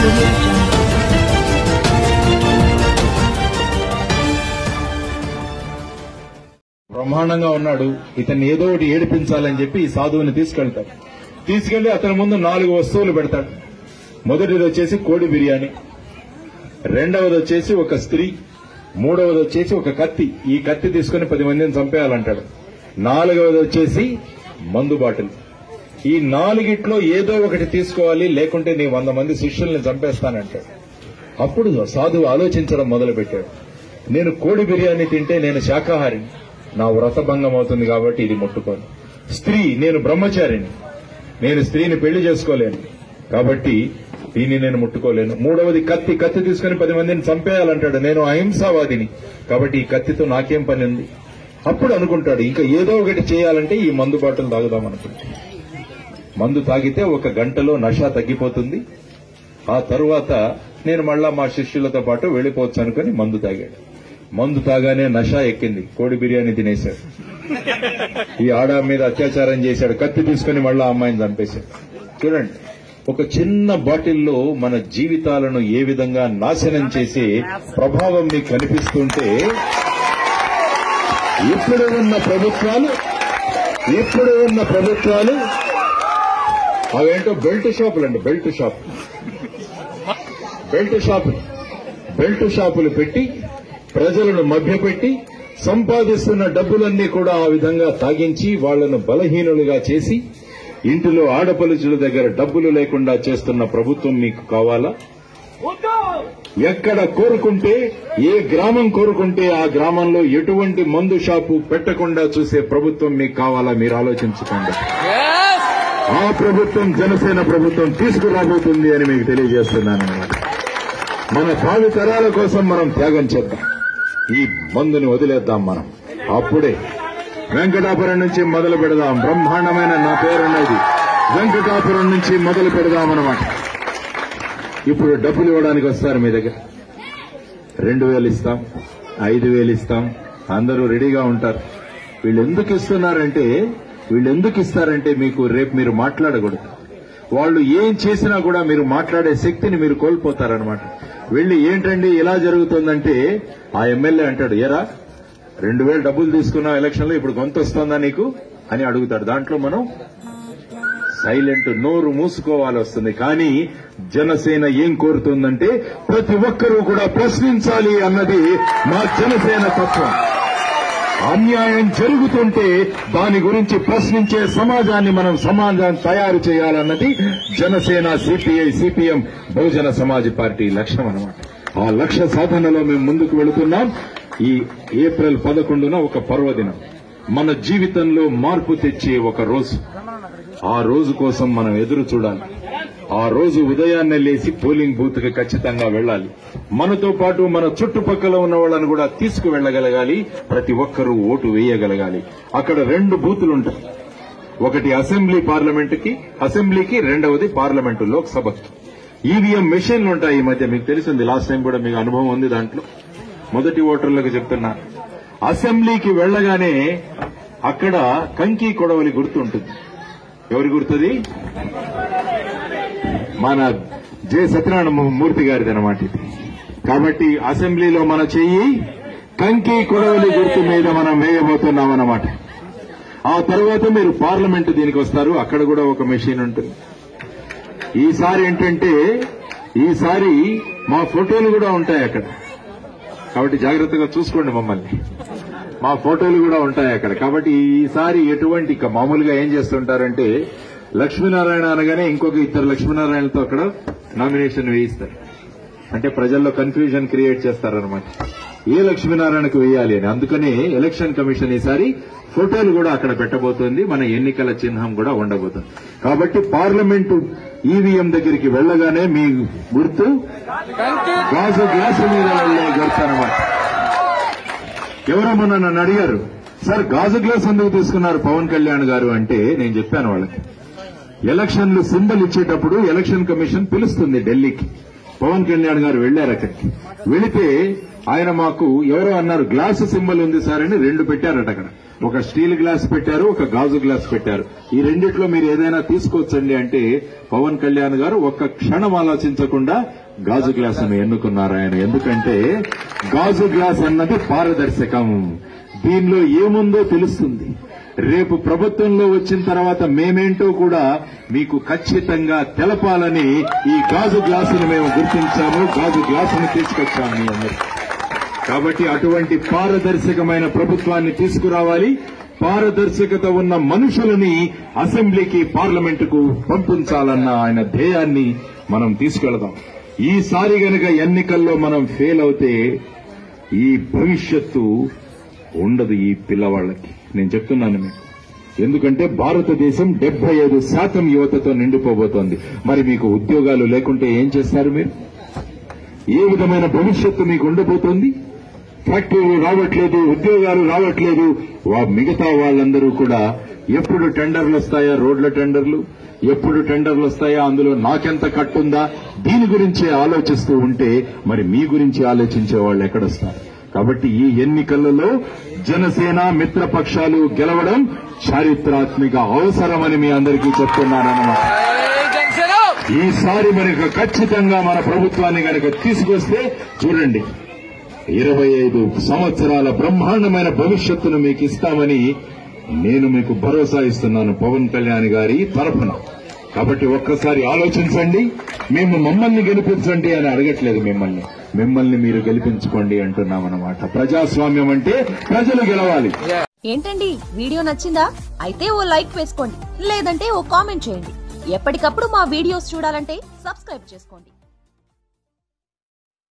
audio jungle. బ్రహ్మాండంగా ఉన్నాడు ఇతన్ని ఏదో ఒకటి ఏడిపించాలని చెప్పి ఈ సాధువుని తీసుకెళ్తాడు తీసుకెళ్లి అతని ముందు నాలుగు వస్తువులు పెడతాడు మొదటిది వచ్చేసి కోడి బిర్యానీ రెండవది వచ్చేసి ఒక స్త్రీ మూడవది వచ్చేసి ఒక కత్తి ఈ కత్తి తీసుకుని పది మందిని చంపేయాలంటాడు నాలుగవది వచ్చేసి మందు బాటిల్ ఈ నాలుగిట్లో ఏదో ఒకటి తీసుకోవాలి లేకుంటే నీ వంద మంది శిష్యుల్ని చంపేస్తానంటాడు అప్పుడు సాధువు ఆలోచించడం మొదలుపెట్టాడు నేను కోడి బిర్యానీ తింటే నేను శాకాహారిని నా వ్రతభంగం అవుతుంది కాబట్టి ఇది ముట్టుకోను స్త్రీ నేను బ్రహ్మచారిని నేను స్త్రీని పెళ్లి చేసుకోలేను కాబట్టి దీన్ని నేను ముట్టుకోలేను మూడవది కత్తి కత్తి తీసుకుని పది మందిని చంపేయాలంటాడు నేను అహింసావాదిని కాబట్టి ఈ కత్తితో నాకేం పని ఉంది అప్పుడు అనుకుంటాడు ఇంకా ఏదో ఒకటి చేయాలంటే ఈ మందు బాటలు తాగుదాం అనుకుంటాడు మందు తాగితే ఒక గంటలో నష తగ్గిపోతుంది ఆ తరువాత నేను మళ్ళా మా శిష్యులతో పాటు వెళ్లిపోవచ్చు అనుకుని మందు తాగాడు మందు తాగానే నష ఎక్కింది కోడి బిర్యానీ తినేశాడు ఈ ఆడ మీద అత్యాచారం చేశాడు కత్తి తీసుకుని మళ్ళా అమ్మాయిని చంపేశాడు చూడండి ఒక చిన్న బాటిల్లో మన జీవితాలను ఏ విధంగా నాశనం చేసే ప్రభావం మీకు కనిపిస్తుంటే ఇప్పుడు ఉన్న ప్రభుత్వాలు ఇప్పుడు ఉన్న ప్రభుత్వాలు అవేంటో బెల్ట్ షాపులు అండి బెల్ట్ షాప్ బెల్ట్ షాపులు బెల్ట్ షాపులు పెట్టి ప్రజలను మభ్యపెట్టి సంపాదిస్తున్న డబ్బులన్నీ కూడా ఆ విధంగా తాగించి వాళ్లను బలహీనులుగా చేసి ఇంటిలో ఆడపలుచుల దగ్గర డబ్బులు లేకుండా చేస్తున్న ప్రభుత్వం మీకు కావాలా ఎక్కడ కోరుకుంటే ఏ గ్రామం కోరుకుంటే ఆ గ్రామంలో ఎటువంటి మందు షాపు పెట్టకుండా చూసే ప్రభుత్వం మీకు కావాలా మీరు ఆలోచించుకోండి ఆ ప్రభుత్వం జనసేన ప్రభుత్వం తీసుకురాబోతుంది అని మీకు తెలియజేస్తున్నాను అన్నమాట మన భావి తరాల కోసం మనం త్యాగం చేద్దాం ఈ మందుని వదిలేద్దాం మనం అప్పుడే వెంకటాపురం నుంచి మొదలు పెడదాం బ్రహ్మాండమైన నా పేరున్నది వెంకటాపురం నుంచి మొదలు పెడదాం అన్నమాట ఇప్పుడు డబ్బులు ఇవ్వడానికి వస్తారు మీ దగ్గర రెండు వేలు ఇస్తాం ఐదు వేలు ఇస్తాం అందరూ రెడీగా ఉంటారు వీళ్ళు ఎందుకు ఇస్తున్నారంటే వీళ్ళు ఎందుకు ఇస్తారంటే మీకు రేపు మీరు మాట్లాడకూడదు వాళ్ళు ఏం చేసినా కూడా మీరు మాట్లాడే శక్తిని మీరు కోల్పోతారనమాట వెళ్ళి ఏంటండి ఇలా జరుగుతుందంటే ఆ ఎమ్మెల్యే అంటాడు ఎరా రెండు వేలు డబ్బులు తీసుకున్నావు ఎలక్షన్ లో ఇప్పుడు గొంతు వస్తుందా నీకు అని అడుగుతాడు దాంట్లో మనం సైలెంట్ నోరు మూసుకోవాలి వస్తుంది కానీ జనసేన ఏం కోరుతుందంటే ప్రతి ఒక్కరూ కూడా ప్రశ్నించాలి అన్నది మా జనసేన తత్వం అన్యాయం జరుగుతుంటే దాని గురించి ప్రశ్నించే సమాజాన్ని మనం సమాజాన్ని తయారు చేయాలన్నది Janasena CPI CPM Bahujan Samaj party లక్ష్యం అన్నమాట ఆ లక్ష్య సాధనలో మేము ముందుకు వెళుతున్నాం ఈ ఏప్రిల్ పదకొండున ఒక పర్వదినం మన జీవితంలో మార్పు తెచ్చే ఒక రోజు ఆ రోజు కోసం మనం ఎదురు చూడాలి ఆ రోజు ఉదయాన్నే లేచి పోలింగ్ బూత్ కి ఖచ్చితంగా వెళ్ళాలి మనతో పాటు మన చుట్టుపక్కల ఉన్న వాళ్ళని కూడా తీసుకువెళ్లగలగాలి ప్రతి ఒక్కరూ ఓటు వేయగలగాలి అక్కడ రెండు బూతులు ఉంటాయి ఒకటి అసెంబ్లీ పార్లమెంట్ కి అసెంబ్లీకి రెండవది పార్లమెంటు లోక్సభకి ఈవీఎం మెషిన్లు ఉంటాయి ఈ మధ్య మీకు తెలిసింది లాస్ట్ టైం కూడా మీకు అనుభవం ఉంది దాంట్లో మొదటి ఓటర్లకు చెప్తున్నా అసెంబ్లీకి వెళ్లగానే అక్కడ కంకి కొడవలి గుర్తుంటుంది ఎవరి గుర్తుంది మన జె సత్యనారాయణ మూర్తి గారిది అనమాట ఇది కాబట్టి అసెంబ్లీలో మన చెయ్యి కంకి కొడవలి గుర్తు మీద మనం వేయబోతున్నాం అన్నమాట ఆ తర్వాత మీరు పార్లమెంట్ దీనికి వస్తారు అక్కడ కూడా ఒక మెషిన్ ఉంటుంది ఈసారి ఏంటంటే ఈసారి మా ఫోటోలు కూడా ఉంటాయి అక్కడ కాబట్టి జాగ్రత్తగా చూసుకోండి మమ్మల్ని మా ఫోటోలు కూడా ఉంటాయి అక్కడ కాబట్టి ఈసారి ఎటువంటి ఇక మామూలుగా ఏం చేస్తుంటారంటే లక్ష్మీనారాయణ అనగానే ఇంకొక ఇద్దరు లక్ష్మీనారాయణతో అక్కడ నామినేషన్ వేయిస్తారు అంటే ప్రజల్లో కన్ఫ్యూజన్ క్రియేట్ చేస్తారనమాట ఏ లక్ష్మీనారాయణకు వేయాలి అని అందుకనే ఎలక్షన్ కమిషన్ ఈసారి ఫోటోలు కూడా అక్కడ పెట్టబోతోంది మన ఎన్నికల చిహ్నం కూడా ఉండబోతుంది కాబట్టి పార్లమెంటు ఈవీఎం దగ్గరికి వెళ్ళగానే మీ గుర్తు గాజు గ్లాసు మీద వెళ్లే గుర్తు అనమాట ఎవరో మొన్న నన్ను అడిగారు సార్ గాజు గ్లాస్ ఎందుకు తీసుకున్నారు పవన్ కళ్యాణ్ గారు అంటే నేను చెప్పాను వాళ్ళకి ఎలక్షన్లు సింబల్ ఇచ్చేటప్పుడు ఎలక్షన్ కమిషన్ పిలుస్తుంది ఢిల్లీకి పవన్ కళ్యాణ్ గారు వెళ్లారు అక్కడికి వెళితే ఆయన మాకు ఎవరో అన్నారు గ్లాసు సింబల్ ఉంది సార్ అని రెండు పెట్టారట అక్కడ ఒక స్టీల్ గ్లాస్ పెట్టారు ఒక గాజు గ్లాస్ పెట్టారు ఈ రెండిట్లో మీరు ఏదైనా తీసుకోవచ్చండి అంటే పవన్ కళ్యాణ్ గారు ఒక్క క్షణం ఆలోచించకుండా గాజు గ్లాస్ ను ఎన్నుకున్నారు ఆయన ఎందుకంటే గాజు గ్లాస్ అన్నది పారదర్శకం దీనిలో ఏముందో తెలుస్తుంది రేపు ప్రభుత్వంలో వచ్చిన తర్వాత మేమేంటో కూడా మీకు ఖచ్చితంగా తెలపాలని ఈ గాజు గ్లాసును మేము గుర్తించాము గాజు గ్లాసును తీసుకొచ్చాము మీ అందరికీ కాబట్టి అటువంటి పారదర్శకమైన ప్రభుత్వాన్ని తీసుకురావాలి పారదర్శకత ఉన్న మనుషులని అసెంబ్లీకి పార్లమెంటుకు పంపించాలన్న ఆయన ధ్యేయాన్ని మనం తీసుకెళదాం ఈసారి గనక ఎన్నికల్లో మనం ఫెయిల్ అవుతే ఈ భవిష్యత్తు ఉండదు ఈ పిల్లవాళ్ళకి నేను చెప్తున్నాను మీకు ఎందుకంటే భారతదేశం డెబ్బై ఐదు శాతం యువతతో నిండిపోబోతోంది మరి మీకు ఉద్యోగాలు లేకుంటే ఏం చేస్తారు మీరు ఏ విధమైన భవిష్యత్తు మీకు ఉండబోతోంది ఫ్యాక్టరీలు రావట్లేదు ఉద్యోగాలు రావట్లేదు వా మిగతా వాళ్ళందరూ కూడా ఎప్పుడు టెండర్లు వస్తాయా రోడ్ల టెండర్లు ఎప్పుడు టెండర్లు వస్తాయా అందులో నాకెంత కట్టుందా దీని గురించే ఆలోచిస్తూ ఉంటే మరి మీ గురించి ఆలోచించే వాళ్ళు ఎక్కడొస్తారు కాబట్టి ఈ ఎన్నికలలో జనసేన మిత్రపక్షాలు గెలవడం చారిత్రాత్మక అవసరమని మీ అందరికీ చెప్తున్నానన్నమాట ఈసారి మనకు ఖచ్చితంగా మన ప్రభుత్వాన్ని కనుక తీసుకొస్తే చూడండి ఇరవై ఐదు సంవత్సరాల బ్రహ్మాండమైన భవిష్యత్తును మీకు ఇస్తామని నేను మీకు భరోసా ఇస్తున్నాను పవన్ కళ్యాణ్ గారి తరఫున కాబట్టి ఒక్కసారి ఆలోచించండి మేము మమ్మల్ని గెలిపించండి అని అడగట్లేదు మిమ్మల్ని మిమ్మల్ని మీరు గెలిపించుకోండి అంటున్నామన్నమాట ప్రజాస్వామ్యం అంటే ప్రజలు గెలవాలి ఏంటండి వీడియో నచ్చిందా అయితే ఓ లైక్ వేసుకోండి లేదంటే ఓ కామెంట్ చేయండి ఎప్పటికప్పుడు మా వీడియోస్ చూడాలంటే సబ్స్క్రైబ్ చేసుకోండి